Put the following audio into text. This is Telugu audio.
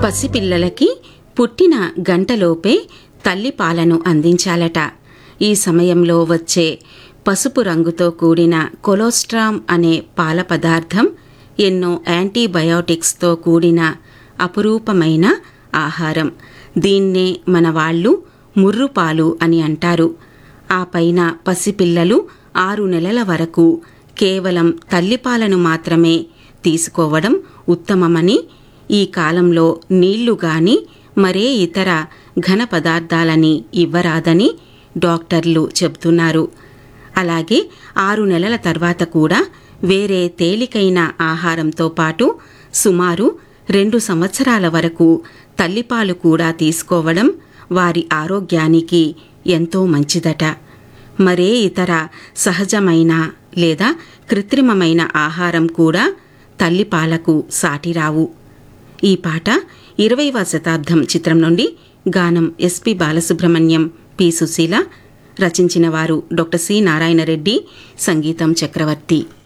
పసిపిల్లలకి పుట్టిన గంటలోపే తల్లి పాలను అందించాలట ఈ సమయంలో వచ్చే పసుపు రంగుతో కూడిన కొలోస్ట్రామ్ అనే పాల పదార్థం ఎన్నో యాంటీబయోటిక్స్తో కూడిన అపురూపమైన ఆహారం దీన్నే మన వాళ్ళు ముర్రుపాలు అని అంటారు ఆ పైన పసిపిల్లలు ఆరు నెలల వరకు కేవలం తల్లిపాలను మాత్రమే తీసుకోవడం ఉత్తమమని ఈ కాలంలో నీళ్లు గాని మరే ఇతర ఘన పదార్థాలని ఇవ్వరాదని డాక్టర్లు చెబుతున్నారు అలాగే ఆరు నెలల తర్వాత కూడా వేరే తేలికైన ఆహారంతో పాటు సుమారు రెండు సంవత్సరాల వరకు తల్లిపాలు కూడా తీసుకోవడం వారి ఆరోగ్యానికి ఎంతో మంచిదట మరే ఇతర సహజమైన లేదా కృత్రిమమైన ఆహారం కూడా తల్లిపాలకు సాటిరావు ఈ పాట ఇరవైవ శతాబ్దం చిత్రం నుండి గానం ఎస్పి బాలసుబ్రహ్మణ్యం పి సుశీల రచించిన వారు డాక్టర్ సి నారాయణ రెడ్డి సంగీతం చక్రవర్తి